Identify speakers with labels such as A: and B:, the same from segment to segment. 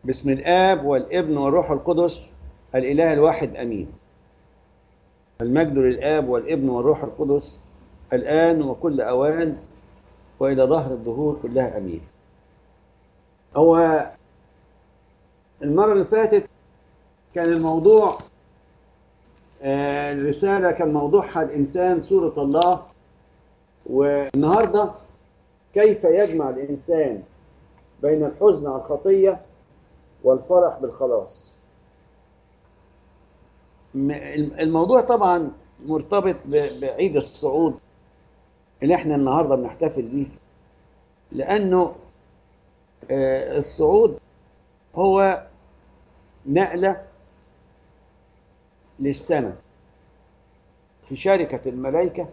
A: باسم الآب والابن والروح القدس الإله الواحد أمين المجد للآب والابن والروح القدس الآن وكل أوان وإلى ظهر الدهور كلها أمين هو المرة اللي فاتت كان الموضوع آه، الرسالة كان موضوعها الإنسان صورة الله والنهاردة كيف يجمع الإنسان بين الحزن على الخطية والفرح بالخلاص م- الموضوع طبعا مرتبط ب- بعيد الصعود اللي احنا النهارده بنحتفل بيه لانه آه، الصعود هو نقله للسماء في شركه الملائكه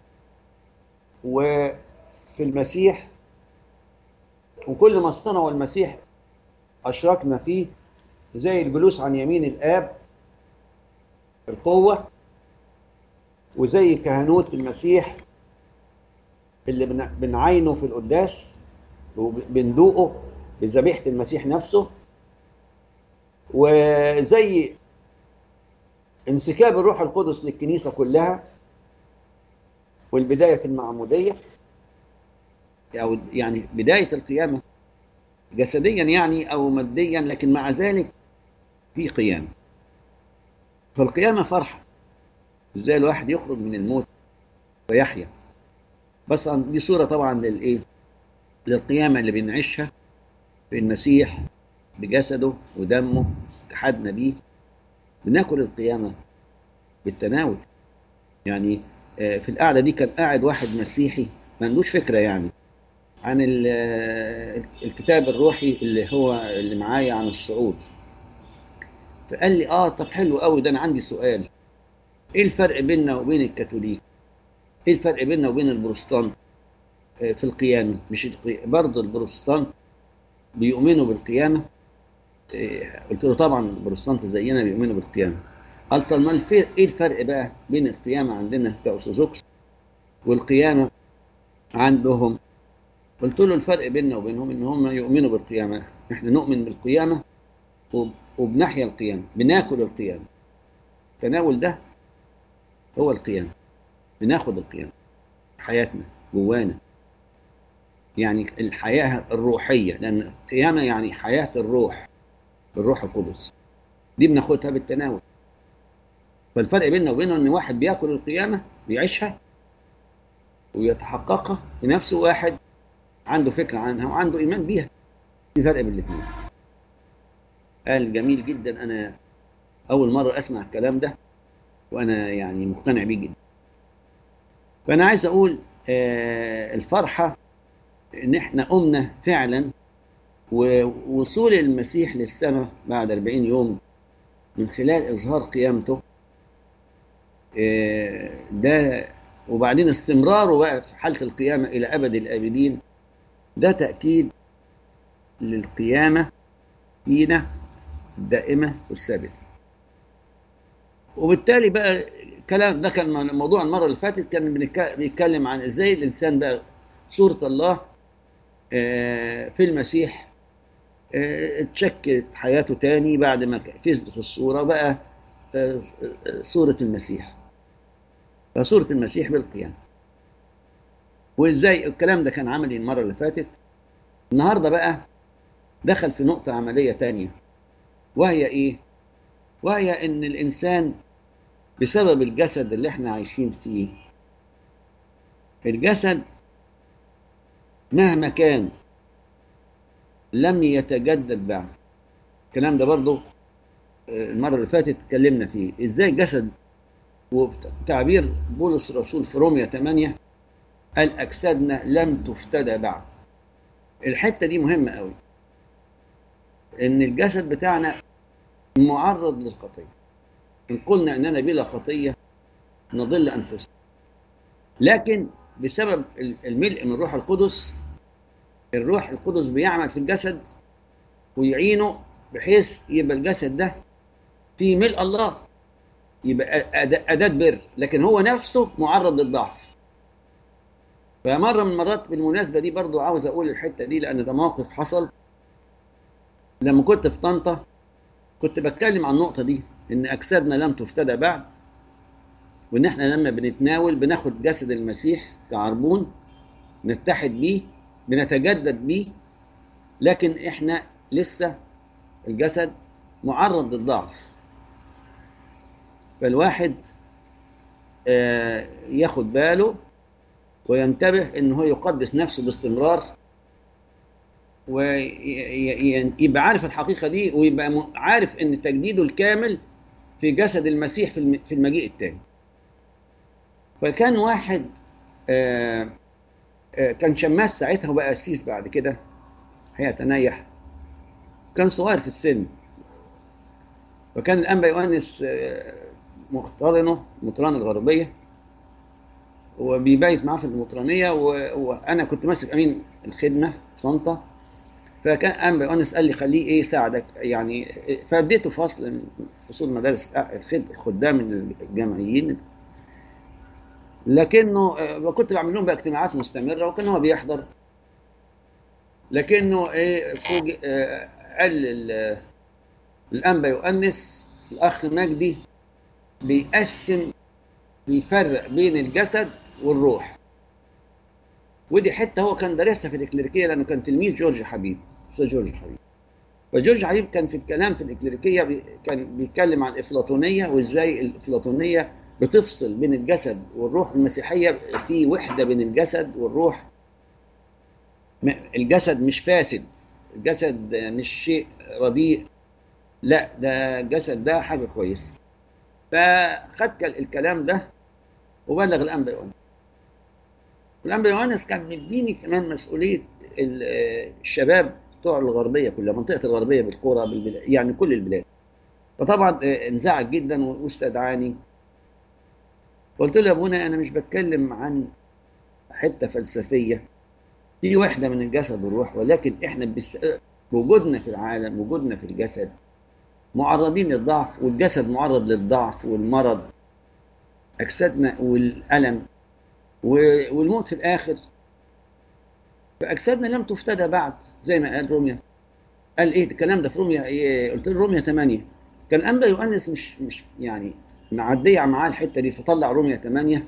A: وفي المسيح وكل ما اصطنعوا المسيح أشركنا فيه زي الجلوس عن يمين الآب القوة وزي كهنوت المسيح اللي بن- بنعاينه في القداس وبندوقه بذبيحة المسيح نفسه وزي انسكاب الروح القدس للكنيسة كلها والبداية في المعمودية أو يعني بداية القيامة جسديا يعني او ماديا لكن مع ذلك في قيامه فالقيامه فرحه ازاي الواحد يخرج من الموت ويحيا بس دي صوره طبعا للايه للقيامه اللي بنعيشها في المسيح بجسده ودمه اتحادنا بيه بناكل القيامه بالتناول يعني آه، في القعده دي كان قاعد واحد مسيحي ما عندوش فكره يعني عن ال- الكتاب الروحي اللي هو اللي معايا عن الصعود فقال لي اه طب حلو قوي ده انا عندي سؤال ايه الفرق بيننا وبين الكاثوليك ايه الفرق بيننا وبين البروتستانت آه، في القيامه مش القي- برضه البروتستانت بيؤمنوا بالقيامه آه، قلت له طبعا البروتستانت زينا بيؤمنوا بالقيامه قال طب ما الفرق ايه الفرق بقى بين القيامه عندنا كاورثوذكس والقيامه عندهم قلت له الفرق بيننا وبينهم ان هم يؤمنوا بالقيامه احنا نؤمن بالقيامه وب- وبنحيا القيامه بناكل القيامه التناول ده هو القيامه بناخد القيامه حياتنا جوانا يعني الحياه الروحيه لان القيامه يعني حياه الروح الروح القدس دي بناخدها بالتناول فالفرق بيننا وبينه ان واحد بياكل القيامه بيعيشها ويتحققها في نفسه واحد عنده فكره عنها وعنده ايمان بيها في فرق بين الاثنين قال جميل جدا انا اول مره اسمع الكلام ده وانا يعني مقتنع بيه جدا فانا عايز اقول آه، الفرحه ان احنا قمنا فعلا ووصول المسيح للسماء بعد 40 يوم من خلال اظهار قيامته آه، ده وبعدين استمراره بقى في حاله القيامه الى ابد الابدين ده تاكيد للقيامه فينا الدائمه والثابته وبالتالي بقى كلام ده كان موضوع المره اللي فاتت كان بنك- بيتكلم عن ازاي الانسان بقى صوره الله آه، في المسيح آه، اتشكت حياته تاني بعد ما فزت في الصوره بقى آه، آه، صوره المسيح فصوره المسيح بالقيامه وازاي الكلام ده كان عملي المره اللي فاتت النهارده بقى دخل في نقطه عمليه تانية وهي ايه وهي ان الانسان بسبب الجسد اللي احنا عايشين فيه الجسد مهما كان لم يتجدد بعد الكلام ده برضو آه، المرة اللي فاتت اتكلمنا فيه ازاي الجسد وتعبير بولس الرسول في روميا 8 قال اجسادنا لم تفتدى بعد الحتة دي مهمة قوي ان الجسد بتاعنا معرض للخطية ان قلنا اننا بلا خطية نضل انفسنا لكن بسبب الملء من الروح القدس الروح القدس بيعمل في الجسد ويعينه بحيث يبقى الجسد ده فيه ملء الله يبقى أد- أداة بر لكن هو نفسه معرض للضعف فمرة من المرات بالمناسبة دي برضو عاوز أقول الحتة دي لأن ده موقف حصل لما كنت في طنطا كنت بتكلم عن النقطة دي إن أجسادنا لم تفتدى بعد وإن إحنا لما بنتناول بناخد جسد المسيح كعربون نتحد بيه بنتجدد بيه لكن إحنا لسه الجسد معرض للضعف فالواحد آه ياخد باله وينتبه إن هو يقدس نفسه باستمرار ويبقى عارف الحقيقة دي ويبقى عارف إن تجديده الكامل في جسد المسيح في المجيء الثاني فكان واحد آآ آآ كان شماس ساعتها وبقى قسيس بعد كده هيتنيح كان صغير في السن وكان الأنبا يؤنس مقترنه المطرانة الغربية وبيبيت معاه في المطرانية وأنا كنت ماسك أمين الخدمة في طنطا فكان أنبا يؤنس قال لي خليه إيه يساعدك يعني فاديته فصل من فصول مدارس الخدام الجامعيين لكنه وكنت بعمل لهم بقى اجتماعات مستمره وكان هو بيحضر لكنه ايه فوق آه قال الانبا يؤنس الاخ مجدي بيقسم بيفرق بين الجسد والروح ودي حته هو كان دارسها في الاكليريكيه لانه كان تلميذ جورج حبيب استاذ جورج حبيب فجورج حبيب كان في الكلام في الاكليريكيه بي كان بيتكلم عن الافلاطونيه وازاي الافلاطونيه بتفصل بين الجسد والروح المسيحية في وحدة بين الجسد والروح الجسد مش فاسد الجسد مش شيء رديء لا ده الجسد ده حاجة كويسة فخد الكلام ده وبلغ الأنبا يوانس الأنبا يوانس كان مديني كمان مسؤولية الشباب بتوع الغربية كلها منطقة الغربية بالقرى بالبلاد يعني كل البلاد فطبعا انزعج جدا واستدعاني قلت له يا ابونا انا مش بتكلم عن حته فلسفيه في وحده من الجسد والروح ولكن احنا بس وجودنا في العالم وجودنا في الجسد معرضين للضعف والجسد معرض للضعف والمرض اجسادنا والالم والموت في الاخر فاجسادنا لم تفتدى بعد زي ما قال روميا قال ايه الكلام ده في روميا إيه قلت له روميا 8 كان انبا يؤنس مش مش يعني معديه معاه الحته دي فطلع روميا 8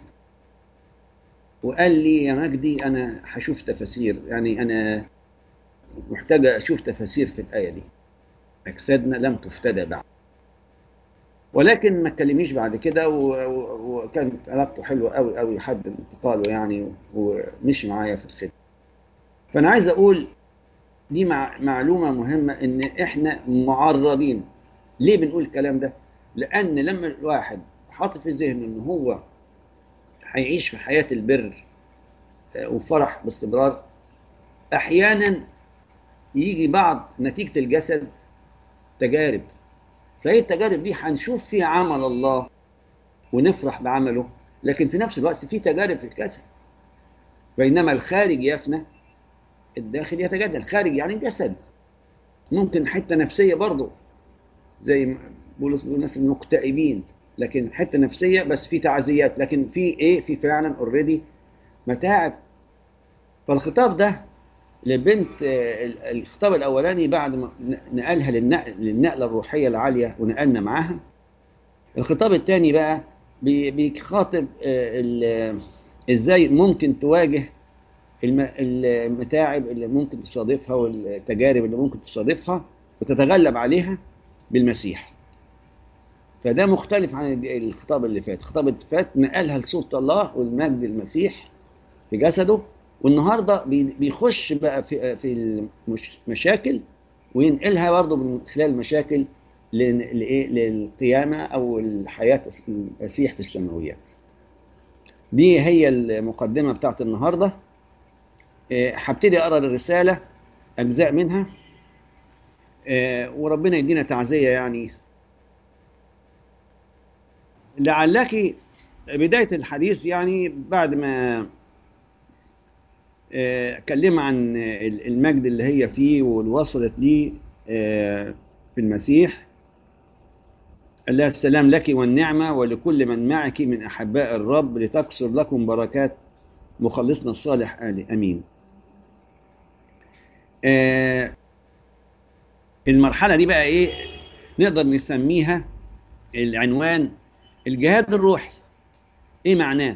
A: وقال لي يا مجدي انا هشوف تفاسير يعني انا محتاج اشوف تفاسير في الايه دي اجسادنا لم تفتدى بعد ولكن ما اتكلميش بعد كده وكانت علاقته حلوه قوي قوي لحد انتقاله يعني ومشي معايا في الخدمه فانا عايز اقول دي مع معلومه مهمه ان احنا معرضين ليه بنقول الكلام ده لان لما الواحد حاطط في ذهنه ان هو هيعيش في حياه البر وفرح باستمرار احيانا يجي بعض نتيجه الجسد تجارب صحيح التجارب دي هنشوف فيها عمل الله ونفرح بعمله لكن في نفس الوقت في تجارب في الجسد بينما الخارج يفنى الداخل يتجدد الخارج يعني الجسد ممكن حته نفسيه برضه زي بولس بيقول مثلا مكتئبين لكن حته نفسيه بس في تعزيات لكن في ايه في فعلا اوريدي متاعب فالخطاب ده لبنت الخطاب الاولاني بعد ما نقلها للنقل للنقله الروحيه العاليه ونقلنا معاها الخطاب الثاني بقى بيخاطب ازاي ممكن تواجه المتاعب اللي ممكن تصادفها والتجارب اللي ممكن تصادفها وتتغلب عليها بالمسيح فده مختلف عن الخطاب اللي فات الخطاب اللي فات نقلها لصوت الله والمجد المسيح في جسده والنهارده بيخش بقى في في المشاكل وينقلها برضه من خلال المشاكل لايه للقيامه او الحياه المسيح في السماويات دي هي المقدمه بتاعت النهارده هبتدي اقرا الرساله اجزاء منها وربنا يدينا تعزيه يعني لعلك بدايه الحديث يعني بعد ما اتكلم عن المجد اللي هي فيه ووصلت ليه في المسيح الله السلام لك والنعمة ولكل من معك من أحباء الرب لتكسر لكم بركات مخلصنا الصالح آل أمين المرحلة دي بقى إيه نقدر نسميها العنوان الجهاد الروحي إيه معناه؟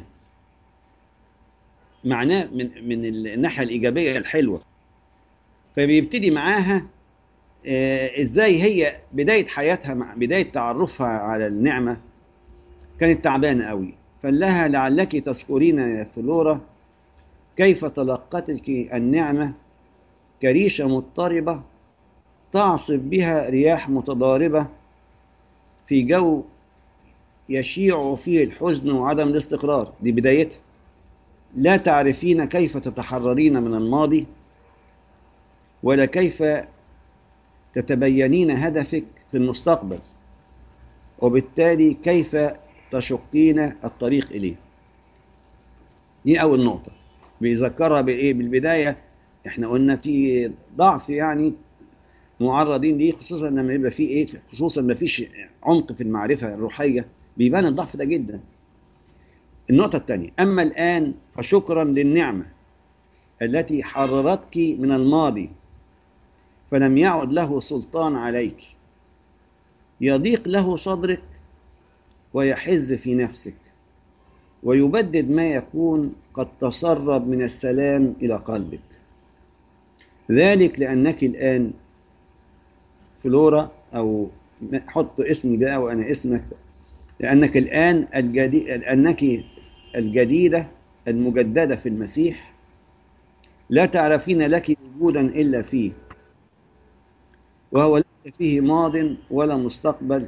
A: معناه من من الناحية الإيجابية الحلوة فبيبتدي معاها آه ازاي هي بدايه حياتها مع بدايه تعرفها على النعمه كانت تعبانه قوي فقال لها لعلك تذكرين يا فلورا كيف تلقتك النعمه كريشه مضطربه تعصف بها رياح متضاربه في جو يشيع فيه الحزن وعدم الاستقرار دي بدايتها لا تعرفين كيف تتحررين من الماضي ولا كيف تتبينين هدفك في المستقبل وبالتالي كيف تشقين الطريق إليه دي أول نقطة بيذكرها بإيه بالبداية إحنا قلنا في ضعف يعني معرضين ليه خصوصا لما يبقى في إيه خصوصا ما فيش عمق في المعرفة الروحية بيبان الضعف ده جدا النقطة الثانية أما الآن فشكرا للنعمة التي حررتك من الماضي فلم يعد له سلطان عليك يضيق له صدرك ويحز في نفسك ويبدد ما يكون قد تسرب من السلام الى قلبك ذلك لانك الان فلورا او حط اسمي بقى وانا اسمك لانك الان الجديد لانك الجديده المجدده في المسيح لا تعرفين لك وجودا الا فيه وهو ليس فيه ماض ولا مستقبل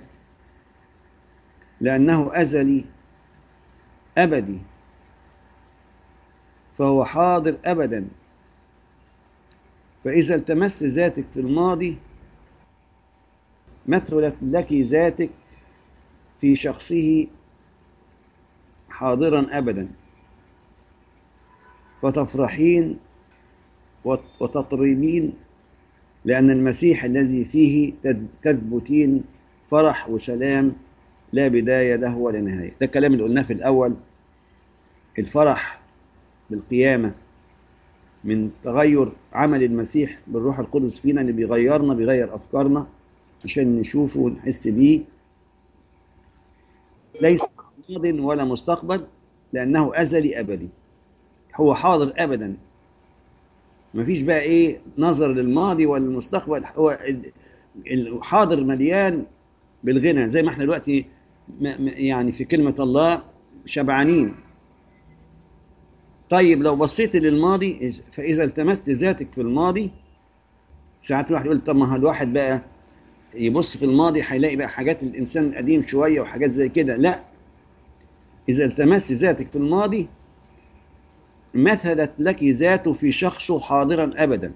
A: لأنه أزلي أبدي فهو حاضر أبدا فإذا التمست ذاتك في الماضي مثلت لك ذاتك في شخصه حاضرا أبدا فتفرحين وتطربين لأن المسيح الذي فيه تثبتين فرح وسلام لا بداية له ولا نهاية ده الكلام اللي قلناه في الأول الفرح بالقيامة من تغير عمل المسيح بالروح القدس فينا اللي بيغيرنا بيغير أفكارنا عشان نشوفه ونحس بيه ليس ماض ولا مستقبل لأنه أزلي أبدي هو حاضر أبدا مفيش بقى ايه نظر للماضي ولا المستقبل هو الحاضر مليان بالغنى زي ما احنا دلوقتي يعني في كلمة الله شبعانين طيب لو بصيت للماضي فإذا التمست ذاتك في الماضي ساعات الواحد يقول طب ما الواحد بقى يبص في الماضي هيلاقي بقى حاجات الإنسان القديم شوية وحاجات زي كده لا إذا التمست ذاتك في الماضي مثلت لك ذاته في شخصه حاضرا ابدا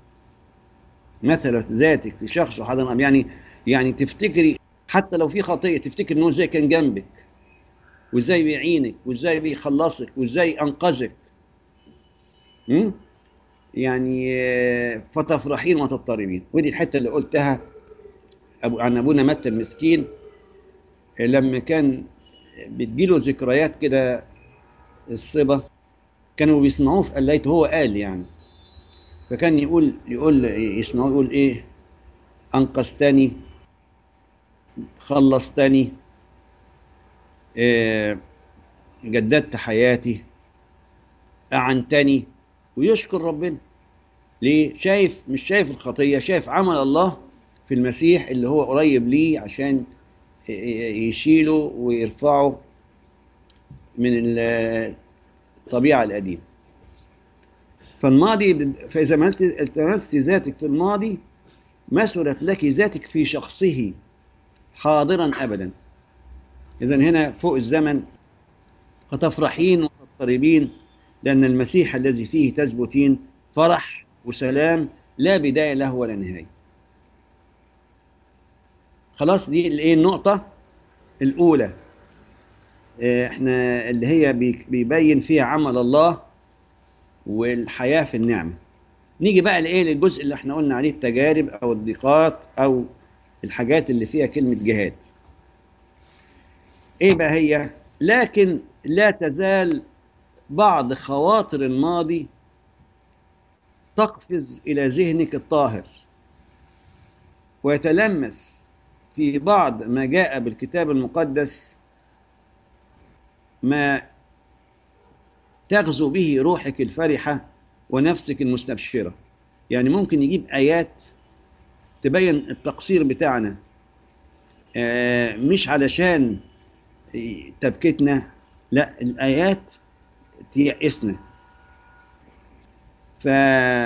A: مثلت ذاتك في شخصه حاضرا أبداً. يعني يعني تفتكري حتى لو في خطيه تفتكر انه ازاي كان جنبك وازاي بيعينك وازاي بيخلصك وازاي انقذك م? يعني فتفرحين وتضطربين ودي الحته اللي قلتها أبو عن ابونا متى المسكين لما كان بتجيله ذكريات كده الصبا كانوا بيسمعوه في قلايته هو قال يعني فكان يقول يقول يسمعوه يقول ايه انقذتني خلصتني إيه جددت حياتي اعنتني ويشكر ربنا ليه شايف مش شايف الخطيه شايف عمل الله في المسيح اللي هو قريب ليه عشان يشيله ويرفعه من الطبيعة القديمة فالماضي فإذا ما التمست ذاتك في الماضي مثلت لك ذاتك في شخصه حاضرا أبدا إذا هنا فوق الزمن فتفرحين وتضطربين لأن المسيح الذي فيه تثبتين فرح وسلام لا بداية له ولا نهاية خلاص دي الايه النقطة الأولى احنا اللي هي بيبين فيها عمل الله والحياة في النعمة نيجي بقى لايه للجزء اللي احنا قلنا عليه التجارب او الضيقات او الحاجات اللي فيها كلمة جهاد ايه بقى هي لكن لا تزال بعض خواطر الماضي تقفز الى ذهنك الطاهر ويتلمس في بعض ما جاء بالكتاب المقدس ما تغزو به روحك الفرحة ونفسك المستبشرة يعني ممكن يجيب آيات تبين التقصير بتاعنا آه، مش علشان تبكتنا لا الآيات تيأسنا ف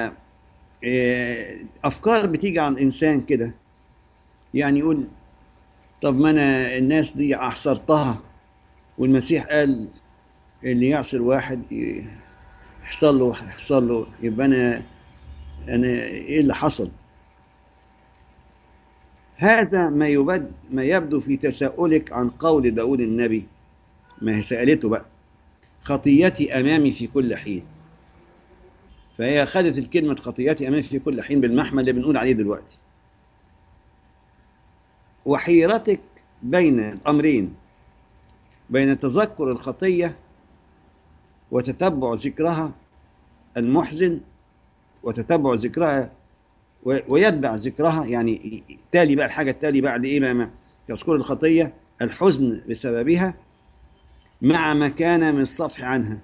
A: آه، أفكار بتيجي على الإنسان كده يعني يقول طب ما أنا الناس دي أحصرتها والمسيح قال اللي يعصر واحد ي- يحصل له يحصل له يبقى أنا أنا إيه اللي حصل؟ هذا ما يبد ما يبدو في تساؤلك عن قول داود النبي ما هي سألته بقى خطيتي أمامي في كل حين فهي خدت الكلمة خطيتي أمامي في كل حين بالمحمل اللي بنقول عليه دلوقتي وحيرتك بين الأمرين بين تذكر الخطية وتتبع ذكرها المحزن وتتبع ذكرها و- ويتبع ذكرها يعني تالي بقى الحاجة التالي بعد إيه بقى ما تذكر الخطية الحزن بسببها مع ما كان من الصفح عنها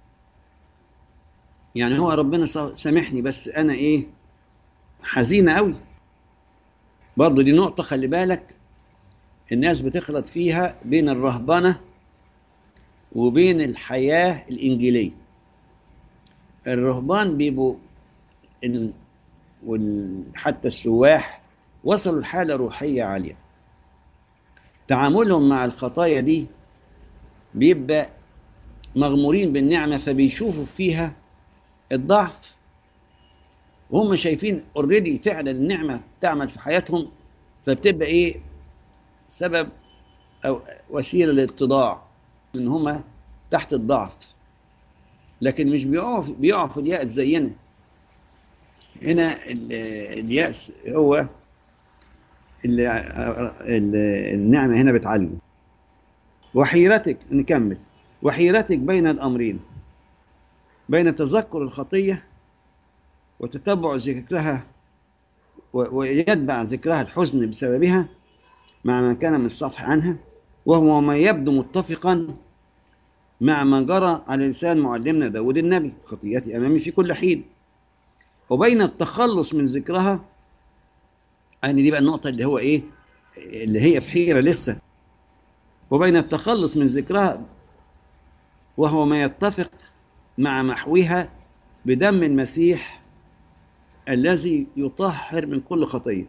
A: يعني هو ربنا صا- سامحني بس أنا إيه حزينة قوي برضه دي نقطة خلي بالك الناس بتخلط فيها بين الرهبنة وبين الحياة الإنجيلية الرهبان بيبقوا ال- وحتى السواح وصلوا لحالة روحية عالية تعاملهم مع الخطايا دي بيبقى مغمورين بالنعمة فبيشوفوا فيها الضعف وهم شايفين اوريدي فعلا النعمة تعمل في حياتهم فبتبقى ايه سبب او وسيلة للاتضاع ان هم تحت الضعف لكن مش بيقعوا بيقعوا في اليأس زينا هنا ال- اليأس هو اللي اللي النعمة هنا بتعلمه وحيرتك نكمل وحيرتك بين الأمرين بين تذكر الخطية وتتبع ذكرها و- ويتبع ذكرها الحزن بسببها مع ما كان من الصفح عنها وهو ما يبدو متفقا مع ما جرى على لسان معلمنا داود النبي خطيئتي أمامي في كل حين وبين التخلص من ذكرها يعني دي بقى النقطة اللي هو إيه اللي هي في حيرة لسه وبين التخلص من ذكرها وهو ما يتفق مع محوها بدم المسيح الذي يطهر من كل خطية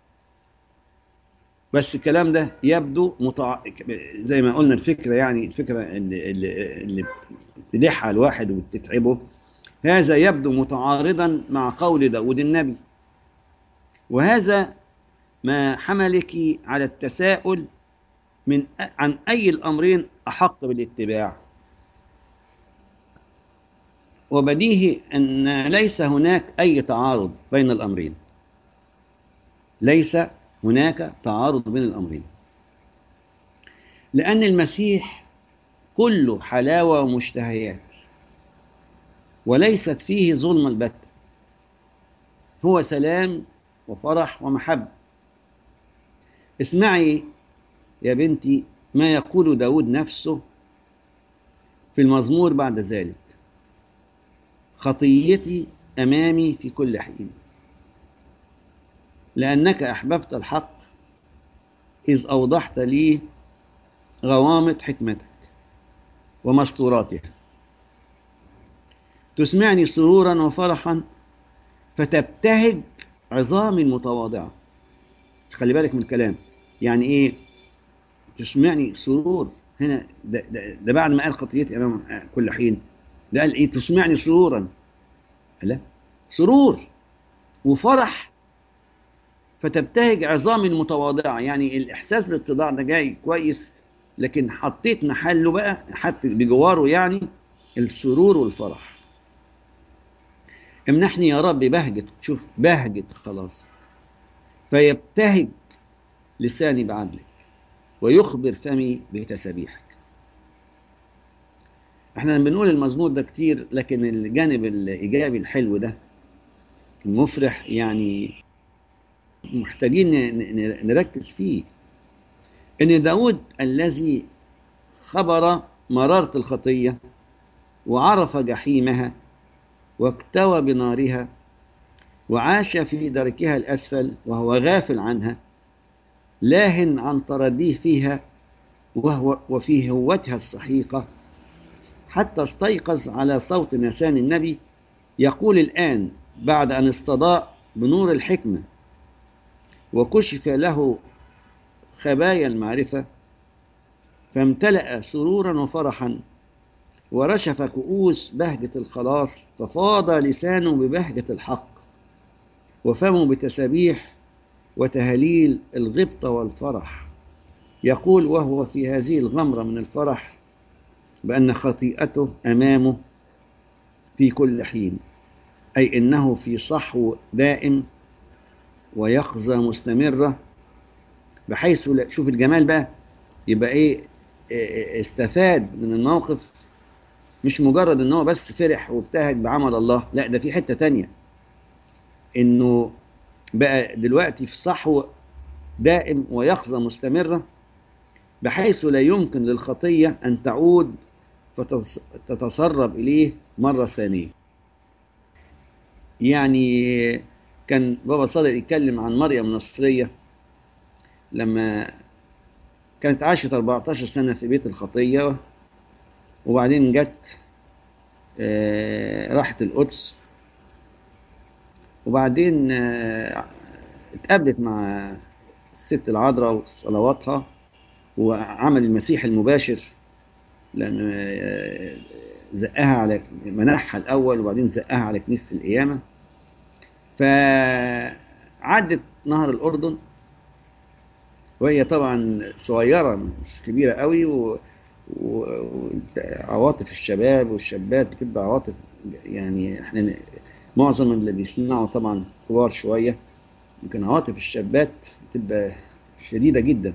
A: بس الكلام ده يبدو متع... زي ما قلنا الفكرة يعني الفكرة اللي, اللي, اللي تلح الواحد وتتعبه هذا يبدو متعارضا مع قول داود النبي وهذا ما حملك على التساؤل من عن أي الأمرين أحق بالاتباع وبديهي أن ليس هناك أي تعارض بين الأمرين ليس هناك تعارض بين الأمرين لأن المسيح كله حلاوة ومشتهيات وليست فيه ظلم البتة هو سلام وفرح ومحبة اسمعي يا بنتي ما يقول داود نفسه في المزمور بعد ذلك خطيتي أمامي في كل حين لأنك أحببت الحق إذ أوضحت لي غوامض حكمتك ومستوراتها تسمعني سرورا وفرحا فتبتهج عظامي المتواضعة خلي بالك من الكلام يعني إيه تسمعني سرور هنا ده, ده, ده بعد ما قال خطيتي أمام كل حين ده قال إيه تسمعني سرورا لا سرور وفرح فتبتهج عظامي المتواضعة يعني الإحساس بالاتضاع ده جاي كويس لكن حطيت محله بقى حتى بجواره يعني السرور والفرح امنحني يا رب بهجة شوف بهجة خلاص فيبتهج لساني بعدلك ويخبر فمي بتسابيحك احنا بنقول المزمور ده كتير لكن الجانب الايجابي الحلو ده المفرح يعني محتاجين نركز فيه ان داود الذي خبر مرارة الخطية وعرف جحيمها واكتوى بنارها وعاش في دركها الأسفل وهو غافل عنها لاهن عن ترديه فيها وهو وفي هوتها السحيقة حتى استيقظ على صوت نسان النبي يقول الآن بعد أن استضاء بنور الحكمة وكشف له خبايا المعرفة فامتلأ سرورا وفرحا ورشف كؤوس بهجة الخلاص ففاض لسانه ببهجة الحق وفمه بتسابيح وتهاليل الغبطة والفرح يقول وهو في هذه الغمرة من الفرح بأن خطيئته أمامه في كل حين أي إنه في صحو دائم ويقظة مستمرة بحيث شوف الجمال بقى يبقى إيه استفاد من الموقف مش مجرد ان هو بس فرح وابتهج بعمل الله لا ده في حته تانية انه بقى دلوقتي في صحو دائم ويقظه مستمره بحيث لا يمكن للخطيه ان تعود فتتسرب اليه مره ثانيه يعني كان بابا صادق يتكلم عن مريم النصريه لما كانت عاشت 14 سنه في بيت الخطيه وبعدين جت آه راحت القدس وبعدين آه اتقابلت مع الست العذراء وصلواتها وعمل المسيح المباشر لأن آه زقها على منحها الأول وبعدين زقها على كنيسة القيامة فعدت نهر الأردن وهي طبعا صغيرة مش كبيرة قوي و وعواطف الشباب والشابات بتبقى عواطف يعني احنا معظم اللي بيسمعوا طبعا كبار شويه لكن عواطف الشابات بتبقى شديده جدا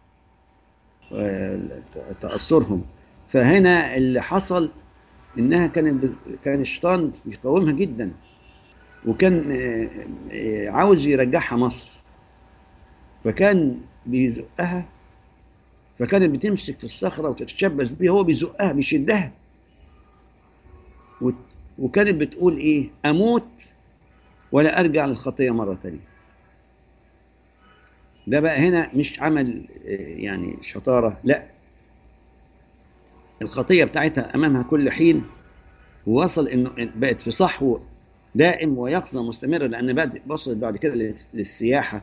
A: تاثرهم فهنا اللي حصل انها كانت كان الشيطان بيقاومها جدا وكان عاوز يرجعها مصر فكان بيزقها فكانت بتمسك في الصخره وتتشبث بيها هو بيزقها بيشدها وكانت بتقول ايه اموت ولا ارجع للخطيه مره ثانيه ده بقى هنا مش عمل يعني شطاره لا الخطيه بتاعتها امامها كل حين ووصل انه بقت في صحو دائم ويقظه مستمره لان بعد وصلت بعد كده للسياحه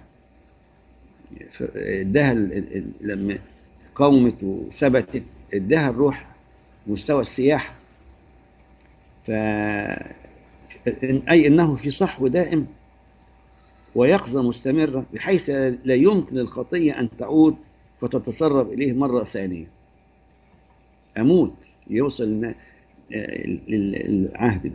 A: اداها لما قومت وثبتت اداها الروح مستوى السياحة ف أي أنه في صحو دائم ويقظة مستمرة بحيث لا يمكن الخطية أن تعود فتتسرب إليه مرة ثانية أموت يوصل للعهد ده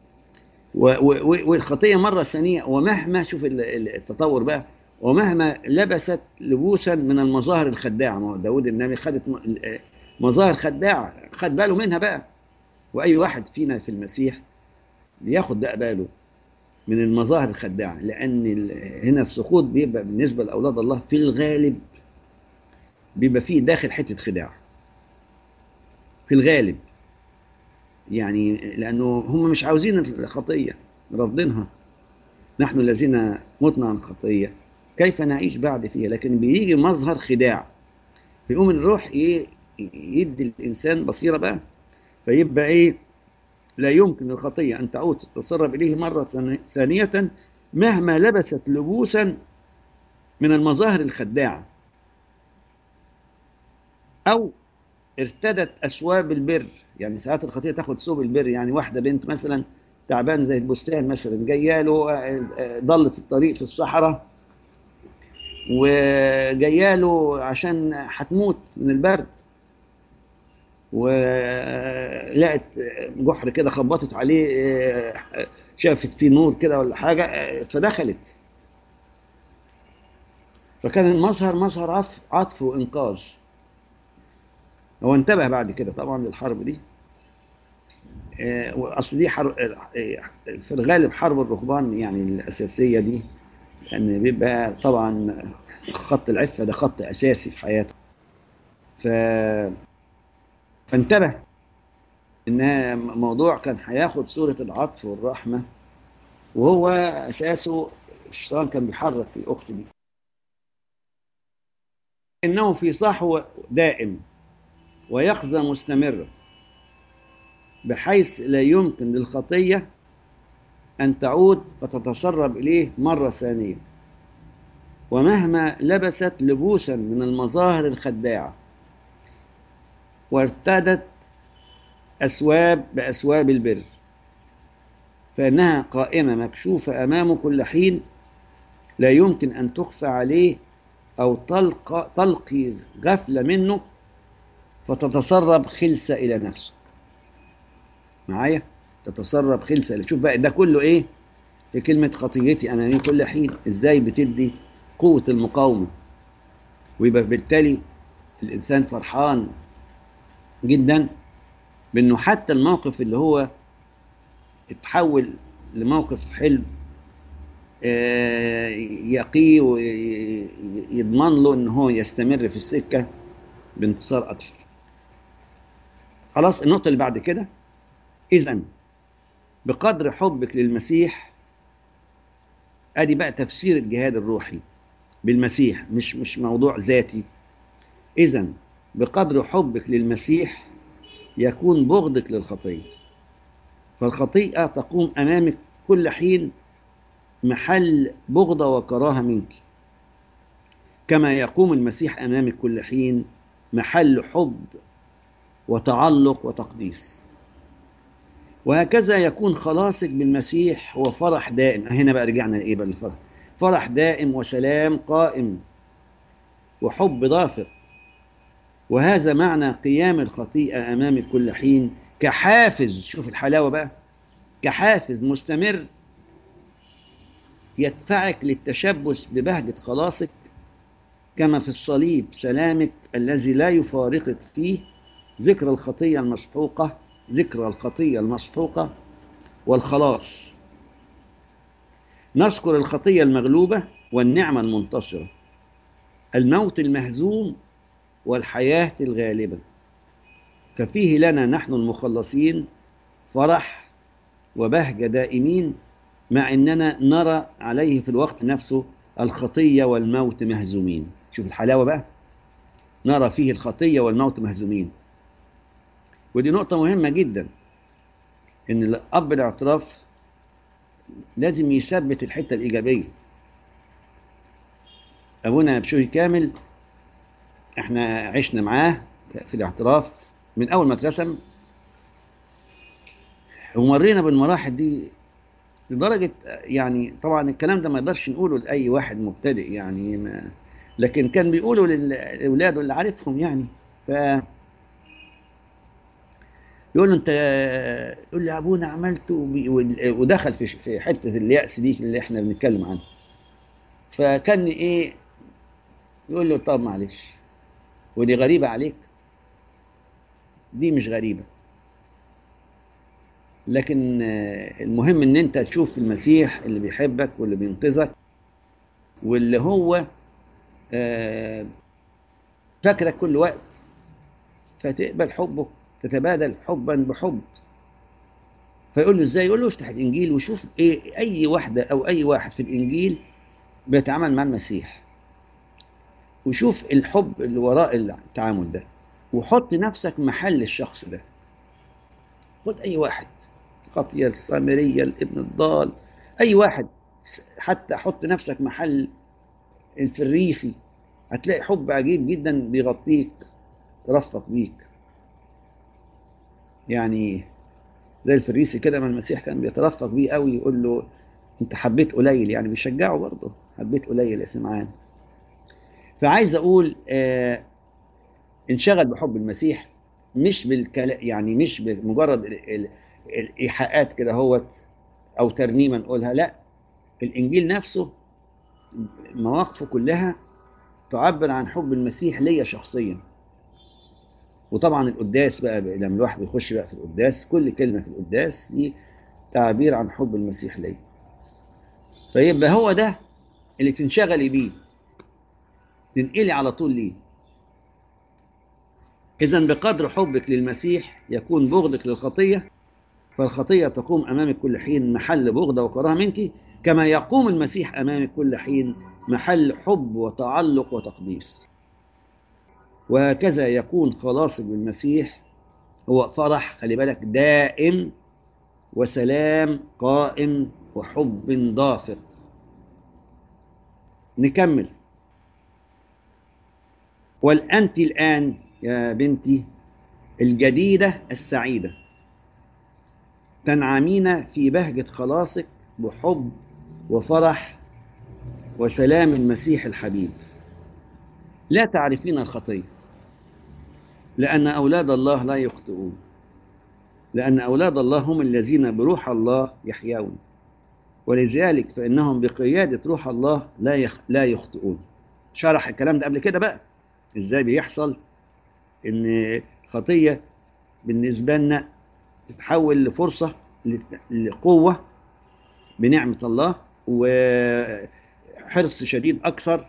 A: والخطية مرة ثانية ومهما شوف التطور بقى ومهما لبست لبوسا من المظاهر الخداعة ما داود النبي خدت مظاهر خداعة خد باله منها بقى وأي واحد فينا في المسيح بياخد بقى باله من المظاهر الخداعة لأن هنا السقوط بيبقى بالنسبة لأولاد الله في الغالب بيبقى فيه داخل حتة خداع في الغالب يعني لأنه هم مش عاوزين الخطية رافضينها نحن الذين متنا عن الخطية كيف نعيش بعد فيها لكن بيجي مظهر خداع بيقوم الروح ايه يدي الانسان بصيره بقى فيبقى ايه لا يمكن الخطيه ان تعود تتسرب اليه مره ثانيه مهما لبست لبوسا من المظاهر الخداعه او ارتدت اثواب البر يعني ساعات الخطيه تاخد ثوب البر يعني واحده بنت مثلا تعبان زي البستان مثلا جايه له ضلت الطريق في الصحراء وجايه له عشان هتموت من البرد ولقت جحر كده خبطت عليه شافت فيه نور كده ولا حاجه فدخلت فكان المظهر مظهر عطف, عطف وانقاذ هو انتبه بعد كده طبعا للحرب دي اصل دي حرب في الغالب حرب الرهبان يعني الاساسيه دي لأن بيبقى طبعا خط العفة ده خط أساسي في حياته ف... فانتبه إنها موضوع كان هياخد صورة العطف والرحمة وهو أساسه الشيطان كان بيحرك الأخت دي إنه في صحو دائم ويقظة مستمرة بحيث لا يمكن للخطية أن تعود فتتسرب إليه مرة ثانية ومهما لبست لبوسا من المظاهر الخداعة وارتدت أسواب بأسواب البر فإنها قائمة مكشوفة أمامه كل حين لا يمكن أن تخفى عليه أو تلقى تلقي غفلة منه فتتسرب خلسة إلى نفسه معايا تتسرب خلسة شوف بقى ده كله إيه في كلمة خطيتي أنا كل حين إزاي بتدي قوة المقاومة ويبقى بالتالي الإنسان فرحان جدا بأنه حتى الموقف اللي هو اتحول لموقف حلو يقيه ويضمن له ان هو يستمر في السكه بانتصار اكثر خلاص النقطه اللي بعد كده اذا بقدر حبك للمسيح ادي بقى تفسير الجهاد الروحي بالمسيح مش مش موضوع ذاتي اذا بقدر حبك للمسيح يكون بغضك للخطيه فالخطيئه تقوم امامك كل حين محل بغضة وكراهة منك كما يقوم المسيح أمامك كل حين محل حب وتعلق وتقديس وهكذا يكون خلاصك بالمسيح هو فرح دائم هنا بقى رجعنا لإيه بقى الفرح فرح دائم وسلام قائم وحب ضافق وهذا معنى قيام الخطيئة أمامك كل حين كحافز شوف الحلاوة بقى كحافز مستمر يدفعك للتشبث ببهجة خلاصك كما في الصليب سلامك الذي لا يفارقك فيه ذكر الخطية المسحوقة ذكر الخطية المسحوقة والخلاص نذكر الخطية المغلوبة والنعمة المنتصرة الموت المهزوم والحياة الغالبة ففيه لنا نحن المخلصين فرح وبهجة دائمين مع اننا نرى عليه في الوقت نفسه الخطيه والموت مهزومين شوف الحلاوه بقى نرى فيه الخطيه والموت مهزومين ودي نقطه مهمه جدا ان الاب الاعتراف لازم يثبت الحته الايجابيه ابونا بشوي كامل احنا عشنا معاه في الاعتراف من اول ما اترسم ومرينا بالمراحل دي لدرجة يعني طبعا الكلام ده ما يقدرش نقوله لأي واحد مبتدئ يعني ما لكن كان بيقولوا لأولاده اللي عارفهم يعني ف يقول له انت يقول لي ابونا عملت ودخل في في حته اليأس دي اللي احنا بنتكلم عنها فكان ايه يقول له طب معلش ودي غريبه عليك دي مش غريبه لكن المهم ان انت تشوف المسيح اللي بيحبك واللي بينقذك واللي هو فاكرك كل وقت فتقبل حبه تتبادل حبا بحب فيقول له ازاي يقول له افتح الانجيل وشوف ايه اي واحده او اي واحد في الانجيل بيتعامل مع المسيح وشوف الحب اللي وراء التعامل ده وحط نفسك محل الشخص ده خد اي واحد خطية السامرية الابن الضال أي واحد حتى حط نفسك محل الفريسي هتلاقي حب عجيب جدا بيغطيك ترفق بيك يعني زي الفريسي كده ما المسيح كان بيترفق بيه قوي يقول له انت حبيت قليل يعني بيشجعه برضه حبيت قليل يا سمعان فعايز اقول آه انشغل بحب المسيح مش بالكلام يعني مش بمجرد الايحاءات كده هوت او ترنيمه نقولها لا الانجيل نفسه مواقفه كلها تعبر عن حب المسيح ليا شخصيا وطبعا القداس بقى لما الواحد بيخش بقى في القداس كل كلمه في القداس دي تعبير عن حب المسيح ليا فيبقى هو ده اللي تنشغلي بيه تنقلي على طول ليه إذا بقدر حبك للمسيح يكون بغضك للخطية فالخطية تقوم أمامك كل حين محل بغضة وكراهة منك كما يقوم المسيح أمامك كل حين محل حب وتعلق وتقديس وهكذا يكون خلاصك بالمسيح هو فرح خلي بالك دائم وسلام قائم وحب ضافق نكمل والأنت الآن يا بنتي الجديدة السعيدة تنعمين في بهجة خلاصك بحب وفرح وسلام المسيح الحبيب لا تعرفين الخطية لأن أولاد الله لا يخطئون لأن أولاد الله هم الذين بروح الله يحيون ولذلك فإنهم بقيادة روح الله لا يخ... لا يخطئون شرح الكلام ده قبل كده بقى إزاي بيحصل إن خطية بالنسبة لنا تتحول لفرصة لقوة بنعمة الله وحرص شديد أكثر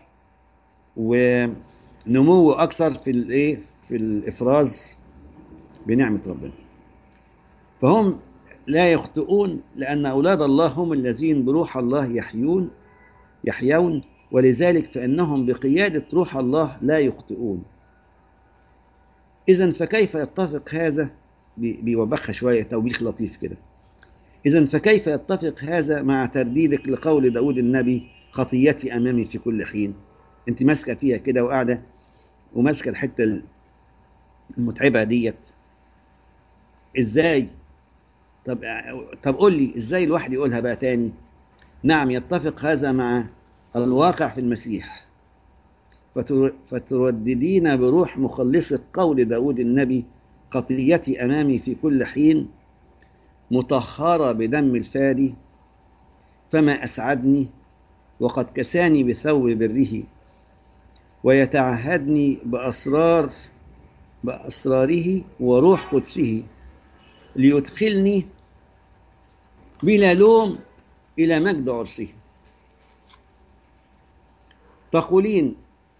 A: ونمو أكثر في الإيه في الإفراز بنعمة ربنا فهم لا يخطئون لأن أولاد الله هم الذين بروح الله يحيون يحيون ولذلك فإنهم بقيادة روح الله لا يخطئون إذا فكيف يتفق هذا بيوبخها شوية توبيخ لطيف كده إذا فكيف يتفق هذا مع ترديدك لقول داود النبي خطيتي أمامي في كل حين أنت ماسكة فيها كده وقاعدة وماسكة الحتة المتعبة ديت إزاي طب طب قول لي إزاي الواحد يقولها بقى تاني نعم يتفق هذا مع الواقع في المسيح فترددين بروح مخلصك قول داود النبي خطيتي أمامي في كل حين مطهرة بدم الفادي فما أسعدني وقد كساني بثوب بره ويتعهدني بأسرار بأسراره وروح قدسه ليدخلني بلا لوم إلى مجد عرسه تقولين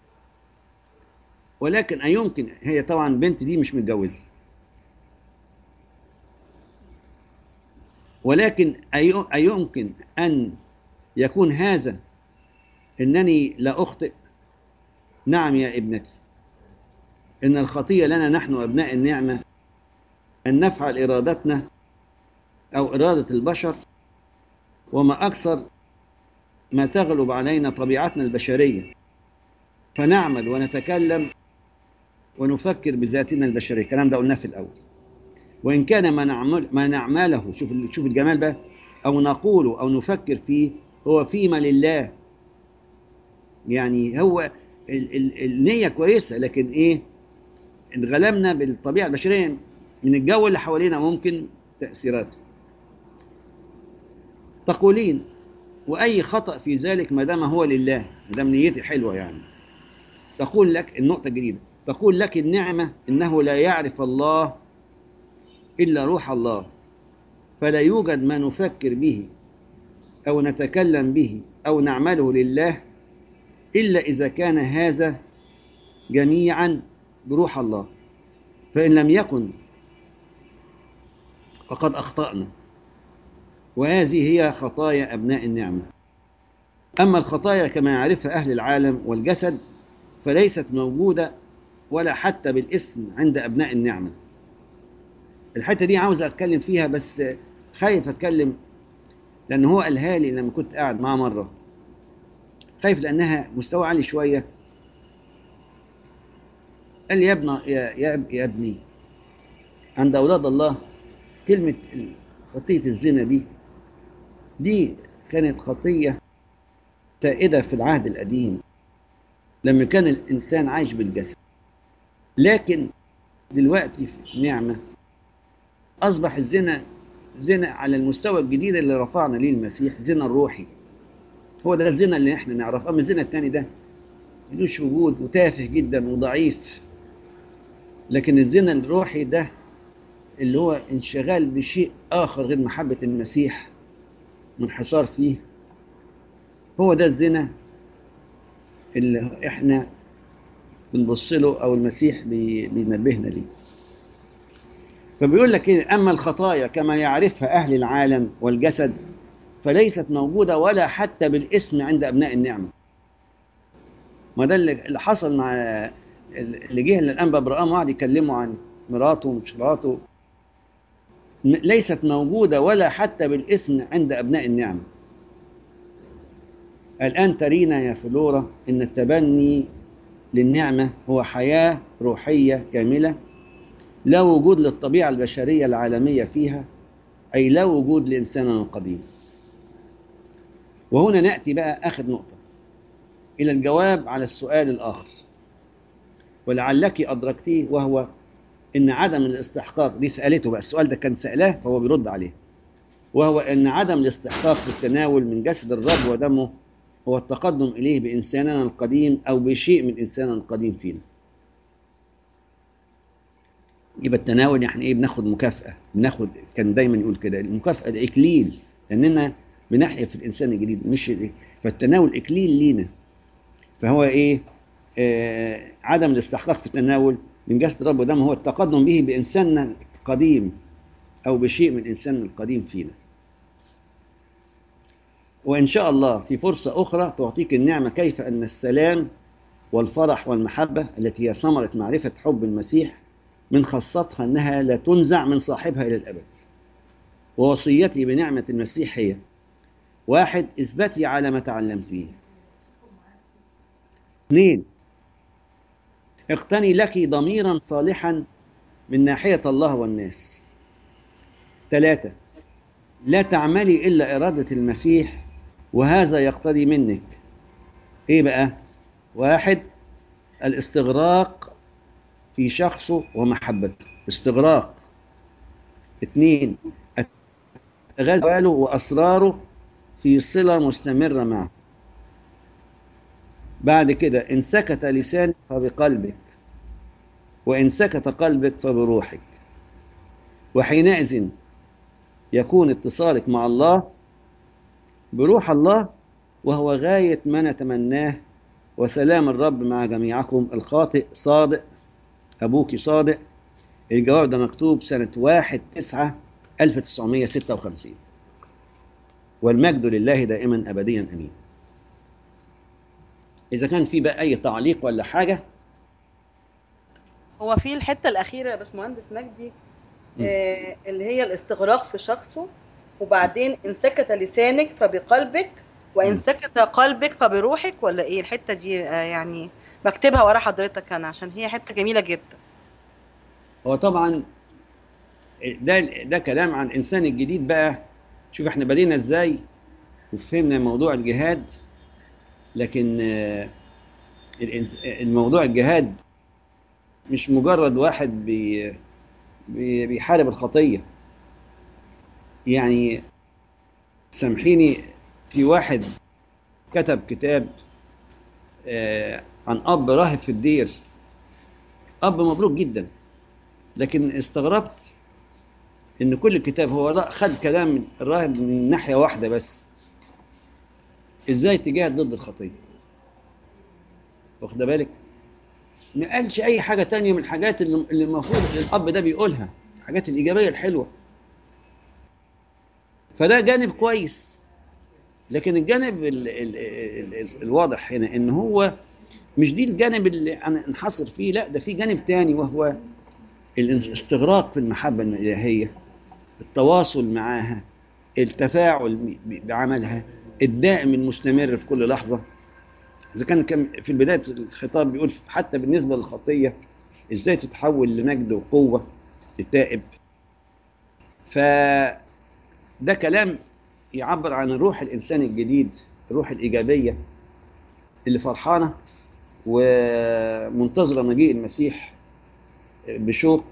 A: ولكن أيمكن هي طبعا بنت دي مش متجوزة ولكن أيمكن أن يكون هذا أنني لا أخطئ نعم يا ابنتي إن الخطية لنا نحن أبناء النعمة أن نفعل إرادتنا أو إرادة البشر وما أكثر ما تغلب علينا طبيعتنا البشرية فنعمل ونتكلم ونفكر بذاتنا البشرية الكلام ده قلناه في الأول وإن كان ما نعمل ما نعمله شوف شوف الجمال بقى أو نقوله أو نفكر فيه هو فيما لله يعني هو ال ال النية كويسة لكن إيه انغلمنا بالطبيعة البشرية من الجو اللي حوالينا ممكن تأثيراته تقولين وأي خطأ في ذلك ما دام هو لله ما دام نيتي حلوة يعني تقول لك النقطة الجديدة تقول لك النعمة إنه لا يعرف الله إلا روح الله فلا يوجد ما نفكر به أو نتكلم به أو نعمله لله إلا إذا كان هذا جميعا بروح الله فإن لم يكن فقد أخطأنا وهذه هي خطايا أبناء النعمة أما الخطايا كما يعرفها أهل العالم والجسد فليست موجودة ولا حتى بالاسم عند أبناء النعمة الحتة دي عاوز أتكلم فيها بس خايف أتكلم لأن هو قالها لي لما كنت قاعد معاه مرة خايف لأنها مستوى عالي شوية قال لي يا ابن يا, يا, يا ابني عند أولاد الله كلمة خطية الزنا دي دي كانت خطية سائدة في العهد القديم لما كان الإنسان عايش بالجسد لكن دلوقتي في نعمة أصبح الزنا زنا على المستوى الجديد اللي رفعنا ليه المسيح زنا الروحي هو ده الزنا اللي احنا نعرفه أما الزنا التاني ده ملوش وجود وتافه جدا وضعيف لكن الزنا الروحي ده اللي هو انشغال بشيء آخر غير محبة المسيح منحصار فيه هو ده الزنا اللي احنا بنبص له او المسيح بي- بينبهنا ليه فبيقول لك ايه اما الخطايا كما يعرفها اهل العالم والجسد فليست موجوده ولا حتى بالاسم عند ابناء النعمه ما ده اللي اللي حصل مع اللي جه للانبا ابراهام وقعد يكلموا عن مراته ومش مراته م- ليست موجوده ولا حتى بالاسم عند ابناء النعمه الان ترينا يا فلورا ان التبني للنعمه هو حياه روحيه كامله لا وجود للطبيعه البشريه العالميه فيها اي لا وجود لانساننا القديم وهنا ناتي بقى اخر نقطه الى الجواب على السؤال الاخر ولعلك ادركتيه وهو ان عدم الاستحقاق دي سالته بقى السؤال ده كان سالاه فهو بيرد عليه وهو ان عدم الاستحقاق في التناول من جسد الرب ودمه هو التقدم اليه بانساننا القديم او بشيء من انساننا القديم فينا يبقى التناول يعني ايه بناخد مكافاه بناخد كان دايما يقول كده المكافاه ده اكليل لاننا بنحيا في الانسان الجديد مش فالتناول اكليل لينا فهو ايه آه عدم الاستحقاق في التناول من جسد الرب ودمه هو التقدم به بانساننا القديم او بشيء من انساننا القديم فينا وان شاء الله في فرصه اخرى تعطيك النعمه كيف ان السلام والفرح والمحبه التي هي ثمره معرفه حب المسيح من خاصتها انها لا تنزع من صاحبها الى الابد ووصيتي بنعمه المسيح هي واحد اثبتي على ما تعلمت فيه اثنين اقتني لك ضميرا صالحا من ناحية الله والناس ثلاثة لا تعملي إلا إرادة المسيح وهذا يقتضي منك إيه بقى واحد الاستغراق في شخصه ومحبته استغراق اثنين غزواله وأسراره في صلة مستمرة معه بعد كده إن سكت لسانك فبقلبك وإن سكت قلبك فبروحك وحينئذ يكون اتصالك مع الله بروح الله وهو غاية ما نتمناه وسلام الرب مع جميعكم الخاطئ صادق أبوك صادق الجواب ده مكتوب سنة واحد تسعة 1956 والمجد لله دائما أبديا أمين إذا كان في بقى أي تعليق ولا حاجة
B: هو في الحته الاخيره يا باشمهندس مجدي آه اللي هي الاستغراق في شخصه وبعدين ان سكت لسانك فبقلبك وان
A: مم.
B: سكت قلبك فبروحك ولا ايه الحته دي آه يعني بكتبها ورا حضرتك انا عشان هي حته جميله جدا
A: هو طبعا ده ده كلام عن الإنسان الجديد بقى شوف احنا بدينا ازاي وفهمنا موضوع الجهاد لكن آه، الإنس- الموضوع الجهاد مش مجرد واحد بي بي- بيحارب الخطية يعني سامحيني في واحد كتب كتاب آه، عن أب راهب في الدير أب مبروك جدا لكن استغربت إن كل الكتاب هو را- خد كلام الراهب من ناحية واحدة بس إزاي تجاهد ضد الخطية واخد بالك ما قالش اي حاجه تانية من الحاجات اللي اللي المفروض الاب ده بيقولها الحاجات الايجابيه الحلوه فده جانب كويس لكن الجانب ال ال ال ال الواضح هنا ان هو مش دي الجانب اللي انا انحصر فيه لا ده في جانب تاني وهو الاستغراق في المحبه الالهيه التواصل معاها التفاعل ب- بعملها الدائم المستمر في كل لحظه اذا كان كان في بدايه الخطاب بيقول حتى بالنسبه للخطيه ازاي تتحول لمجد وقوه للتائب فده كلام يعبر عن الروح الانسان الجديد الروح الايجابيه اللي فرحانه ومنتظره مجيء المسيح بشوق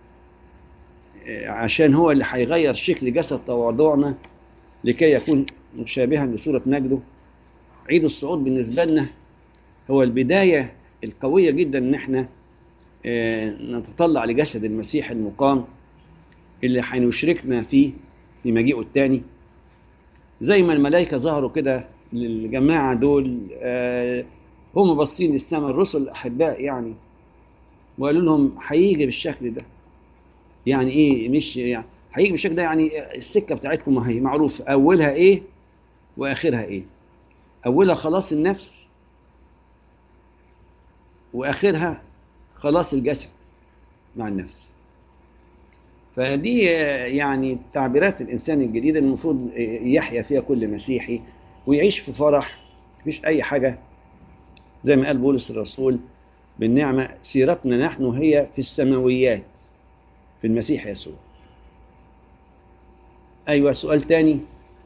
A: عشان هو اللي هيغير شكل جسد تواضعنا لكي يكون مشابها لصوره مجده عيد الصعود بالنسبه لنا هو البدايه القويه جدا ان احنا آه، نتطلع لجسد المسيح المقام اللي هيشركنا فيه في مجيئه الثاني زي ما الملائكه ظهروا كده للجماعه دول آه، هم باصين للسماء الرسل الاحباء يعني وقالوا لهم هيجي بالشكل ده يعني ايه مش يعني هيجي بالشكل ده يعني السكه بتاعتكم هي معروف اولها ايه واخرها ايه اولها خلاص النفس واخرها خلاص الجسد مع النفس فدي يعني تعبيرات الانسان الجديد المفروض يحيا فيها كل مسيحي ويعيش في فرح مفيش اي حاجه زي ما قال بولس الرسول بالنعمه سيرتنا نحن هي في السماويات في المسيح يسوع ايوه سؤال تاني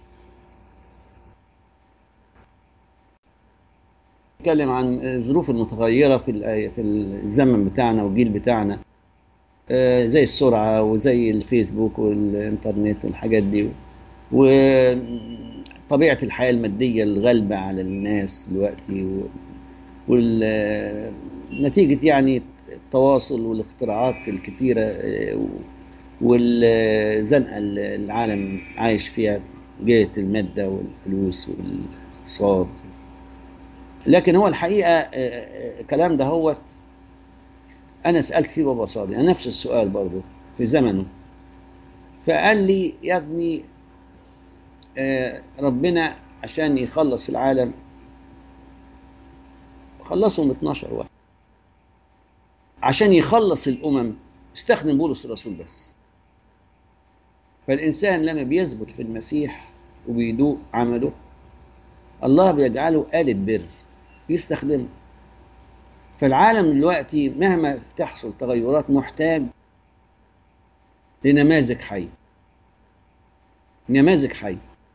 A: نتكلم عن الظروف المتغيره في في الزمن بتاعنا والجيل بتاعنا زي السرعه وزي الفيسبوك والانترنت والحاجات دي وطبيعه الحياه الماديه الغالبه على الناس دلوقتي ونتيجه يعني التواصل والاختراعات الكثيره والزنقه اللي العالم عايش فيها جهه الماده والفلوس والاقتصاد لكن هو الحقيقه الكلام ده هوت انا سالت فيه بابا صادق انا نفس السؤال برضه في زمنه فقال لي يا ابني ربنا عشان يخلص العالم خلصهم 12 واحد عشان يخلص الامم استخدم بولس الرسول بس فالانسان لما بيثبت في المسيح وبيدوق عمله الله بيجعله آلة بر يستخدمه فالعالم دلوقتي مهما تحصل تغيرات محتاج لنماذج حية نماذج حية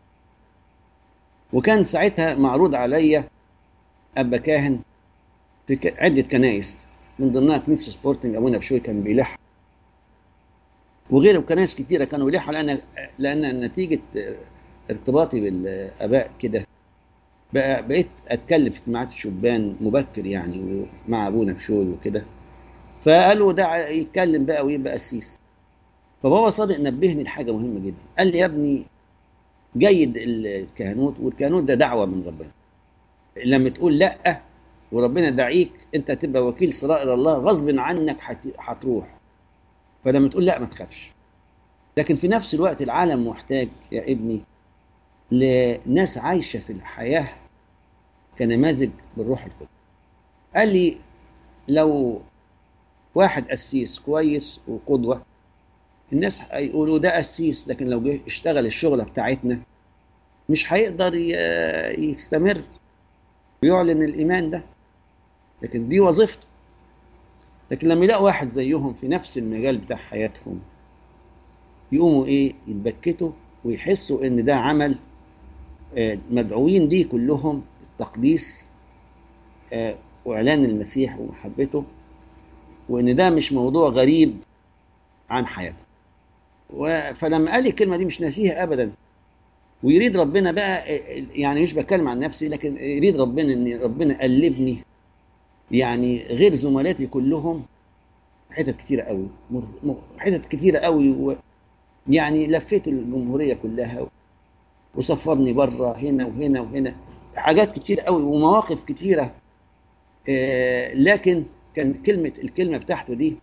A: وكان ساعتها معروض عليا أبا كاهن في عدة كنائس من ضمنها كنيسة سبورتنج أبونا بشوي كان بيلح وغيره كنائس كتيرة كانوا بيلحوا لأن لأن نتيجة ارتباطي بالآباء كده بقى بقيت اتكلم في اجتماعات الشبان مبكر يعني مع ابونا بشوي وكده فقالوا ده يتكلم بقى ويبقى قسيس فبابا صادق نبهني لحاجه مهمه جدا قال لي يا ابني جيد الكهنوت والكهنوت ده دعوه من ربنا لما تقول لا وربنا دعيك انت هتبقى وكيل سرائر الله غصب عنك هتروح فلما تقول لا ما تخافش لكن في نفس الوقت العالم محتاج يا ابني لناس عايشة في الحياة كنماذج بالروح القدس قال لي لو واحد قسيس كويس وقدوة الناس هيقولوا ده قسيس لكن لو جه اشتغل الشغلة بتاعتنا مش هيقدر يستمر ويعلن الإيمان ده لكن دي وظيفته لكن لما يلاقوا واحد زيهم في نفس المجال بتاع حياتهم يقوموا ايه يتبكتوا ويحسوا ان ده عمل مدعوين دي كلهم التقديس واعلان المسيح ومحبته وان ده مش موضوع غريب عن حياته فلما قال لي الكلمه دي مش ناسيها ابدا ويريد ربنا بقى يعني مش بتكلم عن نفسي لكن يريد ربنا ان ربنا قلبني يعني غير زملاتي كلهم حتت كتيره قوي حتت كتيره قوي و يعني لفيت الجمهوريه كلها وسفرني بره هنا وهنا وهنا حاجات كتير قوي ومواقف كتيره آه لكن كان كلمه الكلمه بتاعته دي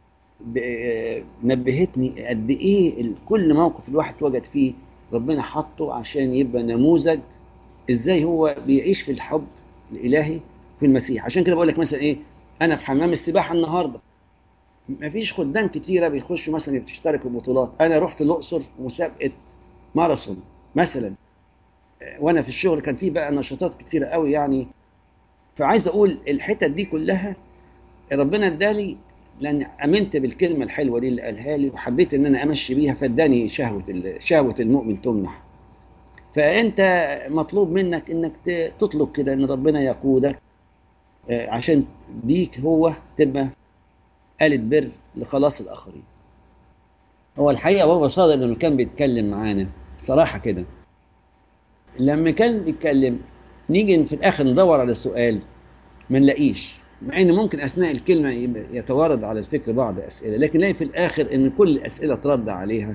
A: نبهتني قد ايه كل موقف الواحد اتوجد فيه ربنا حطه عشان يبقى نموذج ازاي هو بيعيش في الحب الالهي في المسيح عشان كده بقول لك مثلا ايه انا في حمام السباحه النهارده مفيش خدام كتيره بيخشوا مثلا بتشتركوا بطولات انا رحت الاقصر مسابقه ماراثون مثلا وانا في الشغل كان في بقى نشاطات كتيره قوي يعني فعايز اقول الحتت دي كلها ربنا ادالي لان امنت بالكلمه الحلوه دي اللي قالها لي وحبيت ان انا امشي بيها فاداني شهوه شهوه المؤمن تمنح فانت مطلوب منك انك تطلب كده ان ربنا يقودك عشان بيك هو تبقى آلة بر لخلاص الآخرين هو الحقيقة بابا صادق لما كان بيتكلم معانا صراحة كده لما كان بيتكلم نيجي في الآخر ندور على سؤال ما نلاقيش مع ان ممكن اثناء الكلمه يتوارد على الفكر بعض اسئله لكن نلاقي في الاخر ان كل الاسئله ترد عليها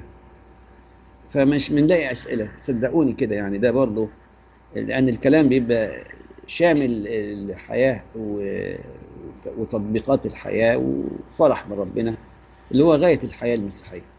A: فمش بنلاقي اسئله صدقوني كده يعني ده برضه لان الكلام بيبقى شامل الحياة و- وتطبيقات الحياة وفرح من ربنا اللي هو غاية الحياة المسيحية